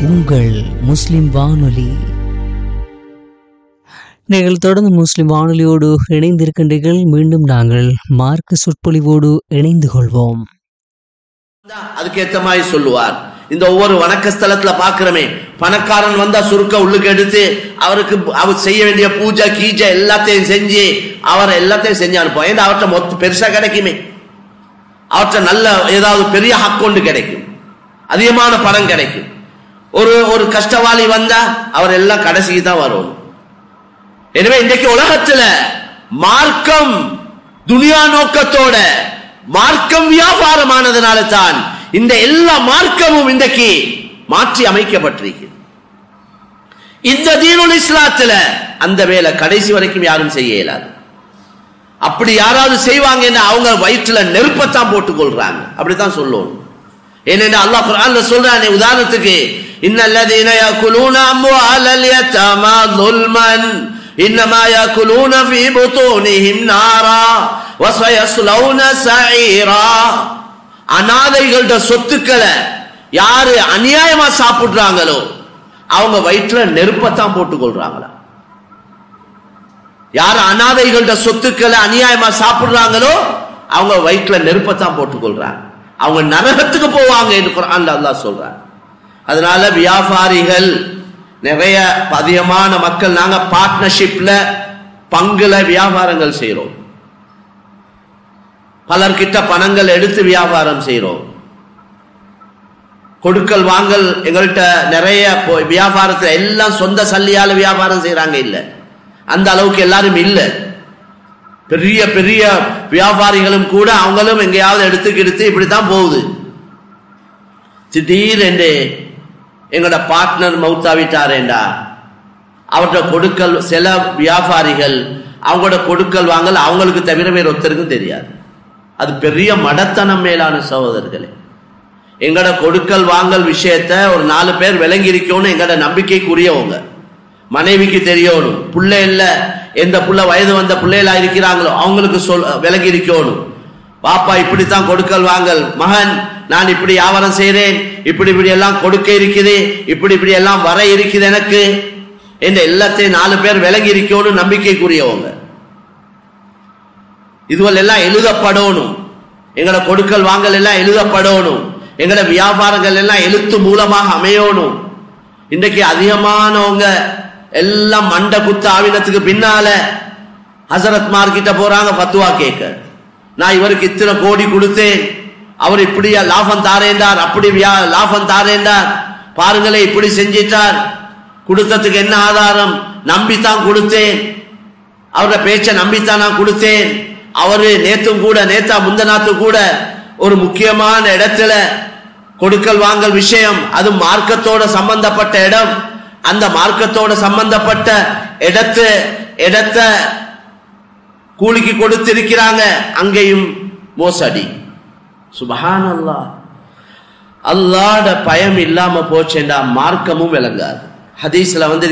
உங்கள் முஸ்லிம் வானொலி நீங்கள் தொடர்ந்து முஸ்லிம் வானொலியோடு இணைந்திருக்கின்றீர்கள் மீண்டும் நாங்கள் மார்க்க சொற்பொழிவோடு இணைந்து கொள்வோம் அதுக்கேத்த மாதிரி சொல்லுவார் இந்த ஒவ்வொரு வணக்க ஸ்தலத்துல பாக்குறமே பணக்காரன் வந்தா சுருக்க உள்ளுக்கு எடுத்து அவருக்கு அவர் செய்ய வேண்டிய பூஜை கீஜை எல்லாத்தையும் செஞ்சு அவர் எல்லாத்தையும் செஞ்சு அனுப்புவோம் ஏன்னா அவர்கிட்ட மொத்த பெருசா கிடைக்குமே அவர்கிட்ட நல்ல ஏதாவது பெரிய ஹக்கொண்டு கிடைக்கும் அதிகமான பணம் கிடைக்கும் ஒரு ஒரு கஷ்டவாளி வந்தா அவர் எல்லாம் கடைசிக்கு தான் வரும் எனவே இன்றைக்கு உலகத்துல மார்க்கம் துனியா நோக்கத்தோட மார்க்கம் வியாபாரமானதுனால தான் இந்த எல்லா மார்க்கமும் இன்றைக்கு மாற்றி அமைக்கப்பட்டிருக்கு இந்த தீனுல் இஸ்லாத்துல அந்த வேலை கடைசி வரைக்கும் யாரும் செய்ய இயலாது அப்படி யாராவது செய்வாங்கன்னா அவங்க வயிற்றுல நெருப்பத்தான் போட்டுக் கொள்றாங்க அப்படித்தான் சொல்லணும் ஏனென்றா அல்லாஹ் குர்ஆன்ல சொல்றானே உதாரணத்துக்கு இன்னல்லதீன யாக்குலூன அம்வாலல் யதமா ظلمًا إنما يأكلون في بطونهم نارا وسيصلون سعيرا அனாதைகளோட சொத்துக்களை யாரு அநியாயமா சாப்பிடுறாங்களோ அவங்க வயிற்றுல நெருப்பத்தான் போட்டுக் கொள்றாங்களா யார் அனாதைகளோட சொத்துக்களை அநியாயமா சாப்பிடுறாங்களோ அவங்க வயிற்றுல நெருப்பத்தான் போட்டுக் கொள்றாங்க அவங்க நரகத்துக்கு போவாங்க என்று குர்ஆன்ல அல்லாஹ் சொல்றாங்க அதனால வியாபாரிகள் நிறைய அதிகமான மக்கள் நாங்க பார்ட்னர்ஷிப்ல பங்குல வியாபாரங்கள் செய்றோம் பலர்கிட்ட பணங்கள் எடுத்து வியாபாரம் செய்றோம் கொடுக்கல் வாங்கல் எங்கள்கிட்ட நிறைய போ- வியாபாரத்துல எல்லாம் சொந்த சல்லியால வியாபாரம் செய்றாங்க இல்ல அந்த அளவுக்கு எல்லாரும் இல்ல பெரிய பெரிய வியாபாரிகளும் கூட அவங்களும் எங்கேயாவது எடுத்துக்கிடுத்து இப்படித்தான் போகுது திடீரென்று எங்களோட பார்ட்னர் மௌத்தாவிட்டாரேண்டா அவர்கிட்ட கொடுக்கல் சில வியாபாரிகள் அவங்களோட கொடுக்கல் வாங்கல் அவங்களுக்கு தவிர வேற ஒருத்தருக்கும் தெரியாது அது பெரிய மடத்தனம் மேலான சகோதரர்களே எங்கட கொடுக்கல் வாங்கல் விஷயத்த ஒரு நாலு பேர் விளங்கி இருக்கணும் எங்கட நம்பிக்கைக்குரியவங்க மனைவிக்கு தெரியணும் புள்ள இல்ல எந்த புள்ள வயது வந்த பிள்ளைகளா இருக்கிறாங்களோ அவங்களுக்கு சொல் விளங்கி இருக்கணும் பாப்பா இப்படித்தான் கொடுக்கல் வாங்கல் மகன் நான் இப்படி வியாபாரம் செய்றேன் இப்படி இப்படி எல்லாம் கொடுக்க இருக்குது இப்படி இப்படி எல்லாம் வர இருக்குது எனக்கு என்ற எல்லாத்தையும் நாலு பேர் விளங்கி இருக்கணும் நம்பிக்கைக்குரியவங்க இதுவல் எல்லாம் எழுதப்படணும் எங்களோட கொடுக்கல் வாங்கல் எல்லாம் எழுதப்படணும் எங்களோட வியாபாரங்கள் எல்லாம் எழுத்து மூலமாக அமையணும் இன்றைக்கு அதிகமானவங்க எல்லாம் மண்ட குத்து ஆவினத்துக்கு பின்னால ஹசரத் மார்க்கிட்ட போறாங்க ஃபத்துவா கேட்க நான் இவருக்கு இத்தனை கோடி கொடுத்தேன் அவர் இப்படியா லாபம் தாரேண்டார் அப்படி வியா- லாபம் தாரேண்டார் பாருங்களே இப்படி செஞ்சிட்டார் கொடுத்ததுக்கு என்ன ஆதாரம் நம்பித்தான் கொடுத்தேன் அவரோட பேச்சை நம்பித்தான் நான் கொடுத்தேன் அவரு நேத்தும் கூட நேத்தா முந்தநாத்து கூட ஒரு முக்கியமான இடத்துல கொடுக்கல் வாங்கல் விஷயம் அது மார்க்கத்தோட சம்பந்தப்பட்ட இடம் அந்த மார்க்கத்தோட சம்பந்தப்பட்ட இடத்து இடத்த கூலிக்கு கொடுத்திருக்கிறாங்க அங்கேயும் மோசடி சுபஹான் அல்லாஹ் அல்லாட பயம் இல்லாம போச்சேண்டா மார்க்கமும் விளங்காது ஹதீஸ்ல வந்து